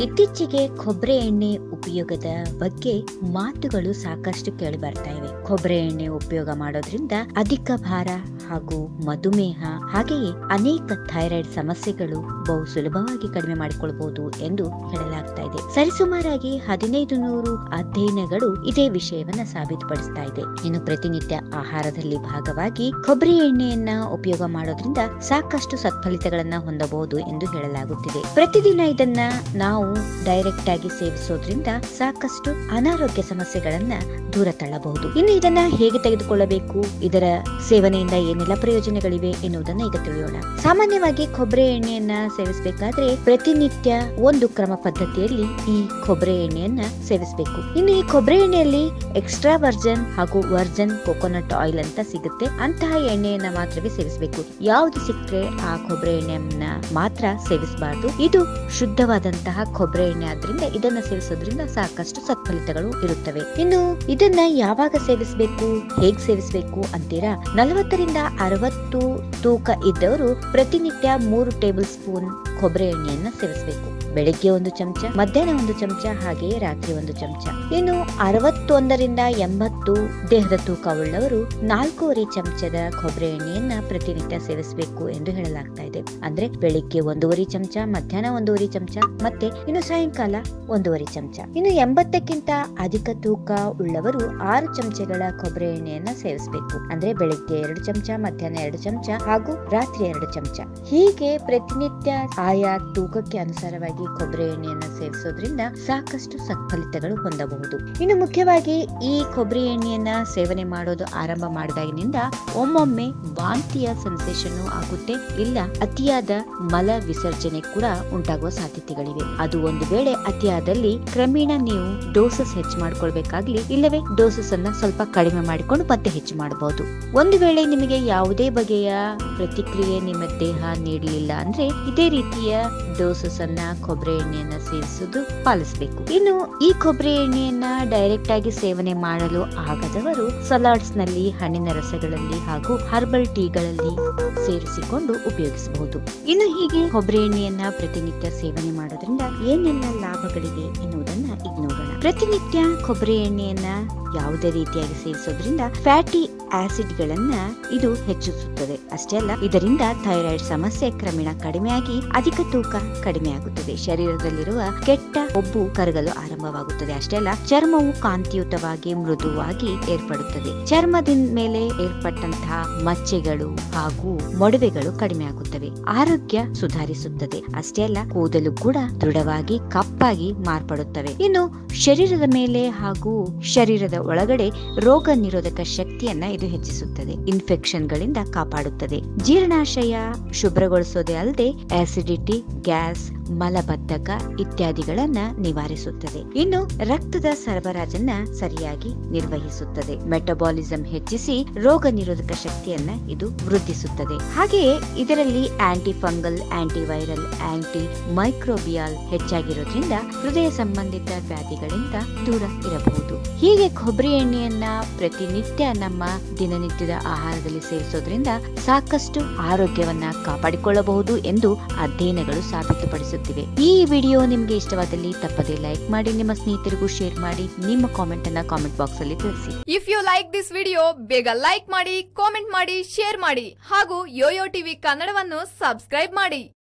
ಇತ್ತೀಚೆಗೆ ಕೊಬ್ಬರಿ ಎಣ್ಣೆ ಉಪಯೋಗದ ಬಗ್ಗೆ ಮಾತುಗಳು ಸಾಕಷ್ಟು ಕೇಳಿ ಬರ್ತಾ ಇವೆ ಕೊಬ್ಬರಿ ಎಣ್ಣೆ ಉಪಯೋಗ ಮಾಡೋದ್ರಿಂದ ಅಧಿಕ ಭಾರ ಹಾಗೂ ಮಧುಮೇಹ ಹಾಗೆಯೇ ಅನೇಕ ಥೈರಾಯ್ಡ್ ಸಮಸ್ಯೆಗಳು ಬಹು ಸುಲಭವಾಗಿ ಕಡಿಮೆ ಮಾಡಿಕೊಳ್ಳಬಹುದು ಎಂದು ಹೇಳಲಾಗ್ತಾ ಇದೆ ಸರಿಸುಮಾರಾಗಿ ಹದಿನೈದು ನೂರು ಅಧ್ಯಯನಗಳು ಇದೇ ವಿಷಯವನ್ನ ಸಾಬೀತುಪಡಿಸ್ತಾ ಇದೆ ಇನ್ನು ಪ್ರತಿನಿತ್ಯ ಆಹಾರದಲ್ಲಿ ಭಾಗವಾಗಿ ಕೊಬ್ಬರಿ ಎಣ್ಣೆಯನ್ನ ಉಪಯೋಗ ಮಾಡೋದ್ರಿಂದ ಸಾಕಷ್ಟು ಸತ್ಫಲಿತಗಳನ್ನ ಹೊಂದಬಹುದು ಎಂದು ಹೇಳಲಾಗುತ್ತಿದೆ ಪ್ರತಿದಿನ ಇದನ್ನ ನಾವು ಡೈರೆಕ್ಟ್ ಆಗಿ ಸೇವಿಸೋದ್ರಿಂದ ಸಾಕಷ್ಟು ಅನಾರೋಗ್ಯ ಸಮಸ್ಯೆಗಳನ್ನ ದೂರ ತಳ್ಳಬಹುದು ಇನ್ನು ಇದನ್ನ ಹೇಗೆ ತೆಗೆದುಕೊಳ್ಳಬೇಕು ಇದರ ಸೇವನೆಯಿಂದ ಏನೆಲ್ಲ ಪ್ರಯೋಜನಗಳಿವೆ ಎನ್ನುವುದನ್ನ ಈಗ ತಿಳಿಯೋಣ ಸಾಮಾನ್ಯವಾಗಿ ಕೊಬ್ಬರಿ ಎಣ್ಣೆಯನ್ನ ಸೇವಿಸಬೇಕಾದ್ರೆ ಪ್ರತಿನಿತ್ಯ ಒಂದು ಕ್ರಮ ಪದ್ಧತಿಯಲ್ಲಿ ಈ ಕೊಬ್ಬರಿ ಎಣ್ಣೆಯನ್ನ ಸೇವಿಸಬೇಕು ಇನ್ನು ಈ ಕೊಬ್ಬರಿ ಎಣ್ಣೆಯಲ್ಲಿ ಎಕ್ಸ್ಟ್ರಾ ವರ್ಜನ್ ಹಾಗೂ ವರ್ಜನ್ ಕೋಕೋನಟ್ ಆಯಿಲ್ ಅಂತ ಸಿಗುತ್ತೆ ಅಂತಹ ಎಣ್ಣೆಯನ್ನ ಮಾತ್ರವೇ ಸೇವಿಸಬೇಕು ಯಾವ್ದು ಸಿಕ್ಕರೆ ಆ ಕೊಬ್ಬರಿ ಎಣ್ಣೆಯನ್ನ ಮಾತ್ರ ಸೇವಿಸಬಾರದು ಇದು ಶುದ್ಧವಾದಂತಹ ಕೊಬ್ಬರಿ ಎಣ್ಣೆ ಆದ್ರಿಂದ ಇದನ್ನ ಸೇವಿಸೋದ್ರಿಂದ ಸಾಕಷ್ಟು ಸತ್ಫಲಿತಗಳು ಇರುತ್ತವೆ ಇನ್ನು ಇದನ್ನ ಯಾವಾಗ ಸೇವಿಸಬೇಕು ಹೇಗ್ ಸೇವಿಸಬೇಕು ಅಂತೀರಾ ನಲವತ್ತರಿಂದ ಅರವತ್ತು ತೂಕ ಇದ್ದವರು ಪ್ರತಿನಿತ್ಯ ಮೂರು ಟೇಬಲ್ ಸ್ಪೂನ್ ಕೊಬ್ಬರಿ ಎಣ್ಣೆಯನ್ನ ಸೇವಿಸಬೇಕು ಬೆಳಿಗ್ಗೆ ಒಂದು ಚಮಚ ಮಧ್ಯಾಹ್ನ ಒಂದು ಚಮಚ ಹಾಗೆಯೇ ರಾತ್ರಿ ಒಂದು ಚಮಚ ಇನ್ನು ಅರವತ್ತೊಂದರಿಂದ ಎಂಬತ್ತು ದೇಹದ ತೂಕ ಉಳ್ಳವರು ನಾಲ್ಕೂವರೆ ಚಮಚದ ಕೊಬ್ಬರಿ ಎಣ್ಣೆಯನ್ನ ಪ್ರತಿನಿತ್ಯ ಸೇವಿಸಬೇಕು ಎಂದು ಹೇಳಲಾಗ್ತಾ ಇದೆ ಅಂದ್ರೆ ಬೆಳಿಗ್ಗೆ ಒಂದೂವರೆ ಚಮಚ ಮಧ್ಯಾಹ್ನ ಒಂದೂವರೆ ಚಮಚ ಮತ್ತೆ ಇನ್ನು ಸಾಯಂಕಾಲ ಒಂದೂವರೆ ಚಮಚ ಇನ್ನು ಎಂಬತ್ತಕ್ಕಿಂತ ಅಧಿಕ ತೂಕ ಉಳ್ಳವರು ಆರು ಚಮಚಗಳ ಕೊಬ್ಬರಿ ಎಣ್ಣೆಯನ್ನ ಸೇವಿಸಬೇಕು ಅಂದ್ರೆ ಬೆಳಿಗ್ಗೆ ಎರಡು ಚಮಚ ಮಧ್ಯಾಹ್ನ ಎರಡು ಚಮಚ ಹಾಗೂ ರಾತ್ರಿ ಎರಡು ಚಮಚ ಹೀಗೆ ಪ್ರತಿನಿತ್ಯ ಆಯಾ ತೂಕಕ್ಕೆ ಅನುಸಾರವಾಗಿ ಕೊಬ್ಬರಿ ಎಣ್ಣೆಯನ್ನ ಸೇವಿಸೋದ್ರಿಂದ ಸಾಕಷ್ಟು ಸತ್ಫಲಿತಗಳು ಹೊಂದಬಹುದು ಇನ್ನು ಮುಖ್ಯವಾಗಿ ಈ ಕೊಬ್ಬರಿ ಎಣ್ಣೆಯನ್ನ ಸೇವನೆ ಮಾಡೋದು ಆರಂಭ ಮಾಡಿದಾಗಿನಿಂದ ಒಮ್ಮೊಮ್ಮೆ ವಾಂತಿಯ ಸೆನ್ಸೇಷನ್ ಆಗುತ್ತೆ ಇಲ್ಲ ಅತಿಯಾದ ಮಲ ವಿಸರ್ಜನೆ ಕೂಡ ಉಂಟಾಗುವ ಸಾಧ್ಯತೆಗಳಿವೆ ಅದು ಒಂದು ವೇಳೆ ಅತಿಯಾದಲ್ಲಿ ಕ್ರಮೇಣ ನೀವು ಡೋಸಸ್ ಹೆಚ್ಚು ಮಾಡ್ಕೊಳ್ಬೇಕಾಗ್ಲಿ ಇಲ್ಲವೇ ಡೋಸಸ್ ಅನ್ನ ಸ್ವಲ್ಪ ಕಡಿಮೆ ಮಾಡಿಕೊಂಡು ಮತ್ತೆ ಹೆಚ್ಚು ಮಾಡಬಹುದು ಒಂದು ವೇಳೆ ನಿಮಗೆ ಯಾವುದೇ ಬಗೆಯ ಪ್ರತಿಕ್ರಿಯೆ ನಿಮ್ಮ ದೇಹ ನೀಡಲಿಲ್ಲ ಅಂದ್ರೆ ಇದೇ ರೀತಿಯ ಡೋಸಸ್ ಅನ್ನ ಕೊಬ್ಬರಿ ಎಣ್ಣೆಯನ್ನ ಸೇವಿಸುವುದು ಪಾಲಿಸಬೇಕು ಇನ್ನು ಈ ಕೊಬ್ಬರಿ ಎಣ್ಣೆಯನ್ನ ಡೈರೆಕ್ಟ್ ಆಗಿ ಸೇವನೆ ಮಾಡಲು ಆಗದವರು ಸಲಾಡ್ಸ್ ನಲ್ಲಿ ಹಣ್ಣಿನ ರಸಗಳಲ್ಲಿ ಹಾಗೂ ಹರ್ಬಲ್ ಟೀಗಳಲ್ಲಿ ಸೇರಿಸಿಕೊಂಡು ಉಪಯೋಗಿಸಬಹುದು ಇನ್ನು ಹೀಗೆ ಕೊಬ್ಬರಿ ಎಣ್ಣೆಯನ್ನ ಪ್ರತಿನಿತ್ಯ ಸೇವನೆ ಮಾಡೋದ್ರಿಂದ ಏನೆಲ್ಲ ಲಾಭಗಳಿವೆ ಎನ್ನುವುದನ್ನ ಈಗ ನೋಡೋಣ ಪ್ರತಿನಿತ್ಯ ಕೊಬ್ಬರಿ ಎಣ್ಣೆಯನ್ನ ಯಾವುದೇ ರೀತಿಯಾಗಿ ಸೇವಿಸೋದ್ರಿಂದ ಫ್ಯಾಟಿ ಆಸಿಡ್ ಗಳನ್ನ ಇದು ಹೆಚ್ಚಿಸುತ್ತದೆ ಅಷ್ಟೇ ಅಲ್ಲ ಇದರಿಂದ ಥೈರಾಯ್ಡ್ ಸಮಸ್ಯೆ ಕ್ರಮೇಣ ಕಡಿಮೆಯಾಗಿ ಅಧಿಕ ತೂಕ ಕಡಿಮೆ ಆಗುತ್ತದೆ ಶರೀರದಲ್ಲಿರುವ ಕೆಟ್ಟ ಕೊಬ್ಬು ಕರಗಲು ಆರಂಭವಾಗುತ್ತದೆ ಅಷ್ಟೇ ಅಲ್ಲ ಚರ್ಮವು ಕಾಂತಿಯುತವಾಗಿ ಮೃದುವಾಗಿ ಏರ್ಪಡುತ್ತದೆ ಚರ್ಮದ ಮೇಲೆ ಏರ್ಪಟ್ಟಂತಹ ಮಚ್ಚೆಗಳು ಹಾಗೂ ಮೊಡವೆಗಳು ಕಡಿಮೆ ಆಗುತ್ತವೆ ಆರೋಗ್ಯ ಸುಧಾರಿಸುತ್ತದೆ ಅಷ್ಟೇ ಅಲ್ಲ ಕೂದಲು ಕೂಡ ದೃಢವಾಗಿ ಕಪ್ಪಾಗಿ ಮಾರ್ಪಡುತ್ತವೆ ಇನ್ನು ಶರೀರದ ಮೇಲೆ ಹಾಗೂ ಶರೀರದ ಒಳಗಡೆ ರೋಗ ನಿರೋಧಕ ಶಕ್ತಿಯನ್ನ ಇದು ಹೆಚ್ಚಿಸುತ್ತದೆ ಇನ್ಫೆಕ್ಷನ್ ಗಳಿಂದ ಕಾಪಾಡುತ್ತದೆ ಜೀರ್ಣಾಶಯ ಶುಭ್ರಗೊಳಿಸೋದೇ ಅಲ್ಲದೆ ಆಸಿಡಿಟಿ ಗ್ಯಾಸ್ ಮಲಬದ್ಧಕ ಇತ್ಯಾದಿಗಳನ್ನ ನಿವಾರಿಸುತ್ತದೆ ಇನ್ನು ರಕ್ತದ ಸರಬರಾಜನ್ನ ಸರಿಯಾಗಿ ನಿರ್ವಹಿಸುತ್ತದೆ ಮೆಟಬಾಲಿಸಂ ಹೆಚ್ಚಿಸಿ ರೋಗ ನಿರೋಧಕ ಶಕ್ತಿಯನ್ನ ಇದು ವೃದ್ಧಿಸುತ್ತದೆ ಹಾಗೆಯೇ ಇದರಲ್ಲಿ antifungal antiviral antimicrobial ಹೆಚ್ಚಾಗಿರೋದ್ರಿಂದ ಹೃದಯ ಸಂಬಂಧಿತ ವ್ಯಾಧಿಗಳಿಂದ ದೂರ ಇರಬಹುದು ಹೀಗೆ ಕೊಬ್ಬರಿ ಎಣ್ಣೆಯನ್ನ ಪ್ರತಿನಿತ್ಯ ನಮ್ಮ ದಿನನಿತ್ಯದ ಆಹಾರದಲ್ಲಿ ಸೇವಿಸೋದ್ರಿಂದ ಸಾಕಷ್ಟು ಆರೋಗ್ಯವನ್ನ ಕಾಪಾಡಿಕೊಳ್ಳಬಹುದು ಎಂದು ಅಧ್ಯಯನಗಳು ಸಾಬೀತುಪಡಿಸುತ್ತಿವೆ ಈ ವಿಡಿಯೋ ನಿಮ್ಗೆ ಇಷ್ಟವಾದಲ್ಲಿ ತಪ್ಪದೇ ಲೈಕ್ ಮಾಡಿ ನಿಮ್ಮ ಸ್ನೇಹಿತರಿಗೂ ಶೇರ್ ಮಾಡಿ ನಿಮ್ಮ ಕಾಮೆಂಟ್ ಅನ್ನ ಕಾಮೆಂಟ್ ಬಾಕ್ಸ್ ಅಲ್ಲಿ ತಿಳಿಸಿ if you like this video ಬೇಗ ಲೈಕ್ ಮಾಡಿ ಕಾಮೆಂಟ್ ಮಾಡಿ ಶೇರ್ ಮಾಡಿ ಹಾಗೂ ಯೋಯೋ ಟಿವಿ ಕನ್ನಡವನ್ನು ಸಬ್ಸ್ಕ್ರೈಬ್ ಮಾಡಿ